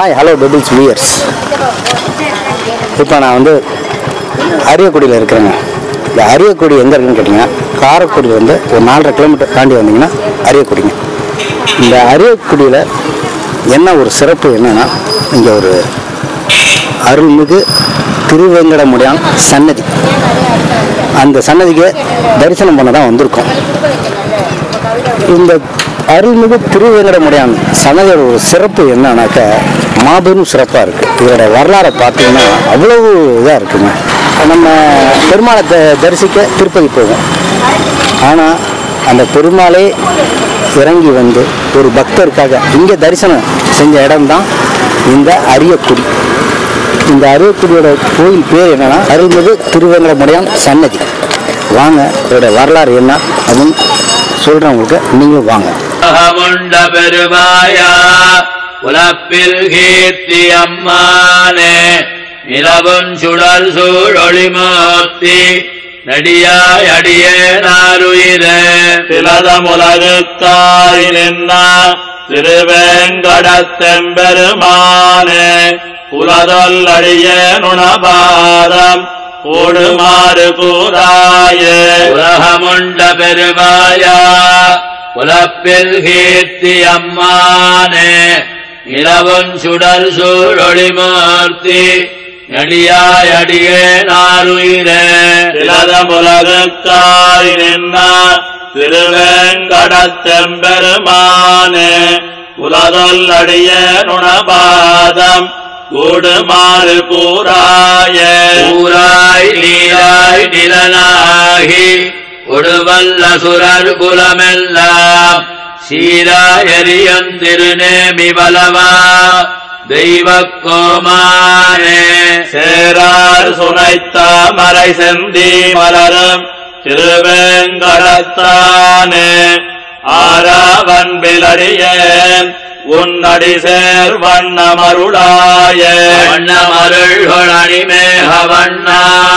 hi hello pebbles wears இப்போ நான் வந்து அரியக்குடியில் இருக்கிறேங்க இந்த அரியக்குடி எங்கே இருக்குன்னு கேட்டிங்கன்னா காரைக்குடி வந்து ஒரு நாலரை கிலோமீட்டர் தாண்டி வந்தீங்கன்னா அரியக்குடிங்க இந்த அரியக்குடியில் என்ன ஒரு சிறப்பு என்னன்னா இங்கே ஒரு அருள்மிகு திருவேங்கடமுடியான் சன்னதி அந்த சன்னதிக்கு தரிசனம் பண்ண தான் வந்திருக்கோம் இந்த அருள்மிகு திருவேங்கடமுடியான் சன்னதியோட ஒரு சிறப்பு என்னன்னாக்க மாபெரும் சிறப்பாக இருக்குது இதோட வரலாறை பார்த்தீங்கன்னா அவ்வளவு இதாக இருக்குங்க நம்ம பெருமாளை த- தரிசிக்க திருப்பதி போவோம் ஆனால் அந்த பெருமாளே இறங்கி வந்து ஒரு பக்தருக்காக இங்கே தரிசனம் செஞ்ச இடம்தான் இந்த அரியக்குடி இந்த அரியக்குடியோட கோயில் பேர் என்னன்னா அருள்மிகு திருவேங்கடமுடியான் சன்னதி வாங்க இதோட வரலாறு என்ன அப்படின்னு சொல்கிறேன் உங்களுக்கு நீங்களும் வாங்க அகமுண்ட பெருமாயா உலப்பில் கீர்த்தி அம்மானே நிலவும் சுடல் சூழொளிமூர்த்தி நடியாய் அடியே நாருயிரே திலதமுலகுத்தாய் நின்ன திருவேங்கடத்தெம்பெருமானே புலதொல் அடியே நுணபாரம் ஓடுமாறு கூறாயே உலகமுண்ட பெருமாயா உலப்பில் கீர்த்தி அம்மானே நிலவும் சுடல் சூழொளிமூர்த்தி நடியாய் அடியே நாருயிரே திலதமுலகுக்காய் நின்ன திருவேங்கடத்தெம்பெருமானே உலதொல் அடிய நுணபாதம் கூடுமாறு கூறாய கூறாய் நீராய் நிலனாகி ஒடுவல்ல சுரர் குலமெல்லாம் சீராயரியன் திருநேமி பலவா தெய்வ கோமானே சேரார் சுனைத்த மறை செந்தி மலரும் திருவேங்கடத்தானே ஆராவன்பிலடியேன் உன்னடி சேர் வண்ணமருளாய வண்ணமருள்கள் அணிமேக வண்ணா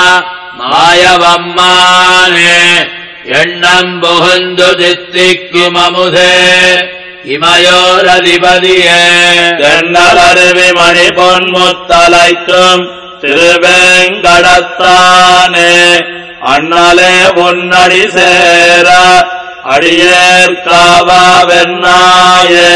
மாயவம்மானே எண்ணம் புகுந்து தித்திக்கும் அமுதே இமயோரதிபதியே தென்னலருவி மணி பொன்முத்தலைக்கும் திருவேங்கடத்தானே அண்ணலே உன்னடி சேர அடியேற்காவாவென்னாயே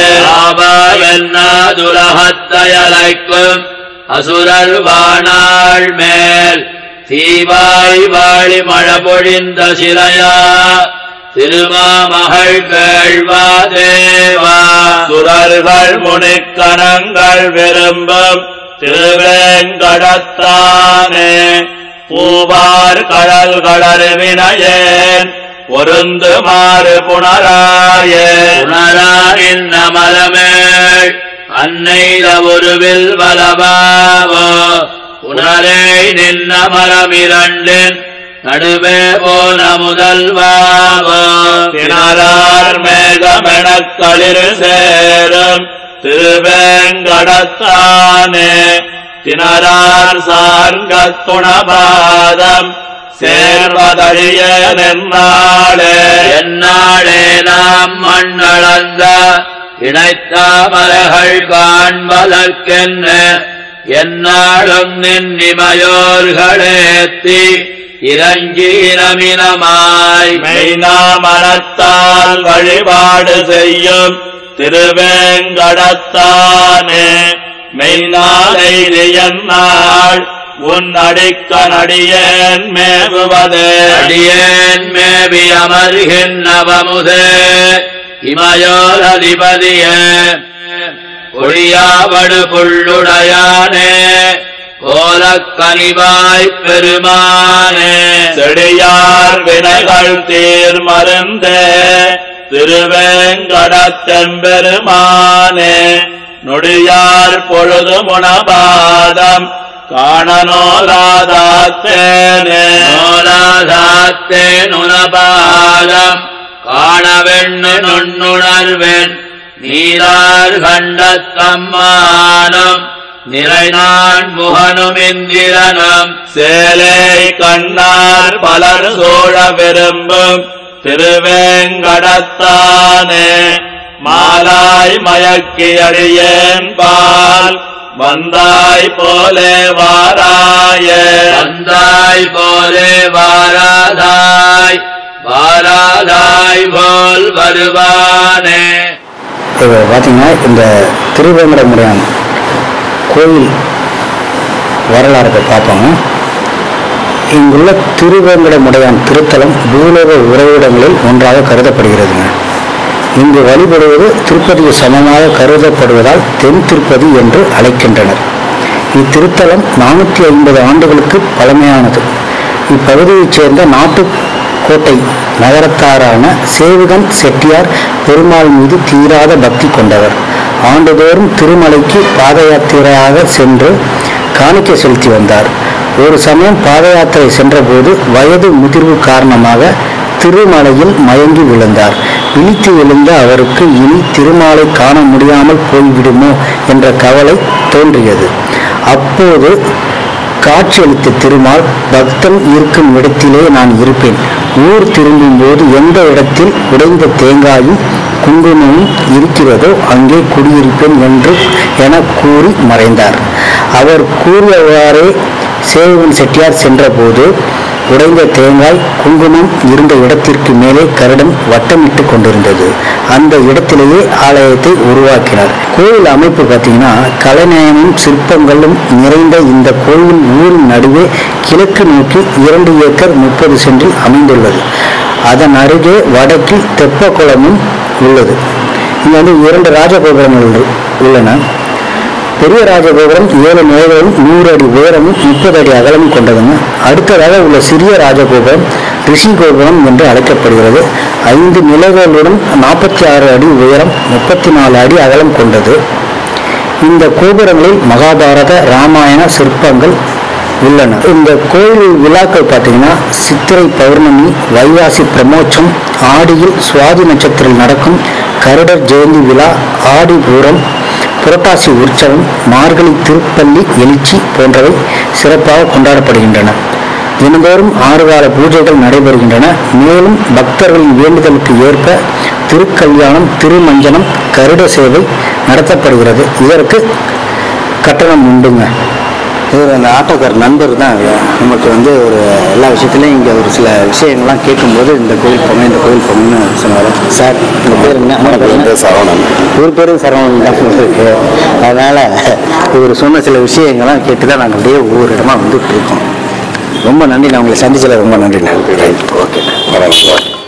ஆவாவென்னாதுலகத்தையலைக்கும் அசுரர் வாணாள் மேல் தீவாய் வாழி மழை பொழிந்த சிலையா திருமாமகள் கேழ்வாதேவா சுரர்கள் முனிக்கணங்கள் விரும்பும் திருவேங்கடத்தானே பூவார் கடல் கடற்வினையேன் பொருந்துமாறு புனராய புனராயின் நமலமேள் அன்னைல ஒருவில் வலவாவோ புனரே நின்ன மரமிரண்டின் நடுவே போன முதல்வாவோ திணறார் மேகமெனக் களிர் சேரும் திருவேங்கடத்தானே திணறார் சார்கத் துணபாதம் சேர்வதழிய நென்னாளே என்னாளே நாம் மண்ணளந்த இணைத்தாமலைகள் காண்பதற்கென்ன என்னாலும் நின்னிமையோர்களேத்தி இறங்கீரமினமாய் மெய்னாமனத்தால் வழிபாடு செய்யும் திருவேங்கடத்தானே மெய்நாளை என்னாள் உன் அடிக்க நடியேன் மேவுவதே அடியேன் மேவி அமர்கின்றவமுதே இமயோரதிபதியே ஒழியாவடு புள்ளுடையானே கோலக்கனிவாய் பெருமானே செடியார் வினைகள் தீர் மருந்தே திருவேங்கடத்தெம்பெருமானே நொடியார் பொழுது முனபாதம் காணனோலாதாத்தேனே நோலாதாத்தே நுணபாதம் காணவெண்ணு நுண்ணுணர்வென் நீரார் கண்டத்தம்மானம் நிறைநான் முகனும் இந்திரனும் சேலை கண்ணார் பலர் சோழ விரும்பும் திருவேங்கடத்தானே மாலாய் மயக்கி அடியேன் பால் வந்தாய் போலே வாராய வந்தாய் போலே வாராதாய் வாராதாய் போல் வருவானே இப்போ பார்த்தீங்கன்னா இந்த திருவேங்கடமுடையான் கோயில் வரலாறுகளை பார்ப்போங்க இங்குள்ள திருவேங்கடமுடையான் திருத்தலம் பூலோக உறவிடங்களில் ஒன்றாக கருதப்படுகிறதுங்க இங்கு வழிபடுவது திருப்பதிக்கு சமமாக கருதப்படுவதால் தென் திருப்பதி என்று அழைக்கின்றனர் இத்திருத்தலம் நானூற்றி ஐம்பது ஆண்டுகளுக்கு பழமையானது இப்பகுதியைச் சேர்ந்த நாட்டுக்கோட்டை நகரத்தாரான சேவிகன் செட்டியார் பெருமாள் மீது தீராத பக்தி கொண்டவர் ஆண்டுதோறும் திருமலைக்கு பாத யாத்திரையாக சென்று காணிக்கை செலுத்தி வந்தார் ஒரு சமயம் பாத யாத்திரை சென்றபோது வயது முதிர்வு காரணமாக திருமலையில் மயங்கி விழுந்தார் விழித்து எழுந்த அவருக்கு இனி திருமாலை காண முடியாமல் போய்விடுமோ என்ற கவலை தோன்றியது அப்போது காட்சியளித்த திருமால் பக்தன் இருக்கும் இடத்திலே நான் இருப்பேன் ஊர் திரும்பும் போது எந்த இடத்தில் உடைந்த தேங்காயும் குங்குமமும் இருக்கிறதோ அங்கே குடியிருப்பேன் என்று என கூறி மறைந்தார் அவர் கூறியவாறே சேவகன் செட்டியார் சென்றபோது உடைந்த தேங்காய் குங்குமம் இருந்த இடத்திற்கு மேலே கருடன் வட்டமிட்டு கொண்டிருந்தது அந்த இடத்திலேயே ஆலயத்தை உருவாக்கினார் கோயில் அமைப்பு பார்த்தீங்கன்னா கலைநயமும் சிற்பங்களும் நிறைந்த இந்த கோயில் ஊரின் நடுவே கிழக்கு நோக்கி இரண்டு ஏக்கர் முப்பது சென்டில் அமைந்துள்ளது அதன் அருகே வடக்கில் தெப்பக்குளமும் உள்ளது இங்க வந்து இரண்டு ராஜகோபுரங்கள் உள்ள- உள்ளன பெரிய ராஜகோபுரம் ஏழு நிலைகளும் நூறு அடி உயரமும் முப்பது அடி அகலமும் கொண்டதுங்க அடுத்ததாக உள்ள சிறிய ராஜகோபுரம் ரிஷி கோபுரம் என்று அழைக்கப்படுகிறது ஐந்து நிலைகளுடன் நாற்பத்தி ஆறு அடி உயரம் முப்பத்தி நாலு அடி அகலம் கொண்டது இந்த கோபுரங்களில் மகாபாரத ராமாயண சிற்பங்கள் உள்ளன இந்த கோயில் விழாக்கள் பார்த்தீங்கன்னா சித்திரை பௌர்ணமி வைகாசி பிரமோற்சம் ஆடியில் சுவாதி நட்சத்திரம் நடக்கும் கருடர் ஜெயந்தி விழா ஆடி பூரம் புரட்டாசி உற்சவம் மார்கழி திருப்பள்ளி எழுச்சி போன்றவை சிறப்பாக கொண்டாடப்படுகின்றன தினந்தோறும் ஆறு கால பூஜைகள் நடைபெறுகின்றன மேலும் பக்தர்களின் வேண்டுதலுக்கு ஏற்ப திருக்கல்யாணம் திருமஞ்சனம் கருட சேவை நடத்தப்படுகிறது இதற்கு கட்டணம் உண்டுங்க இவர் அந்த ஆட்டோக்கார் நண்பர் தான் நமக்கு வந்து ஒரு எல்லா விஷயத்துலையும் இங்கே ஒரு சில விஷயங்கள்லாம் கேட்கும்போது இந்த கோயில் போங்க இந்த கோயில் போங்கன்னு சொன்னார் சார் இந்த பேர் என்ன பேர் சரவணன் ஒரு பேரும் சரவணன் தான் இருக்கு அதனால் இவர் சொன்ன சில விஷயங்கள்லாம் கேட்டு தான் நாங்கள் அப்படியே ஒவ்வொரு இடமா வந்துட்டு இருக்கோம் ரொம்ப நன்றி நான் உங்களை சந்திச்சல ரொம்ப நன்றி நன்றி ஓகே பரவாயில்ல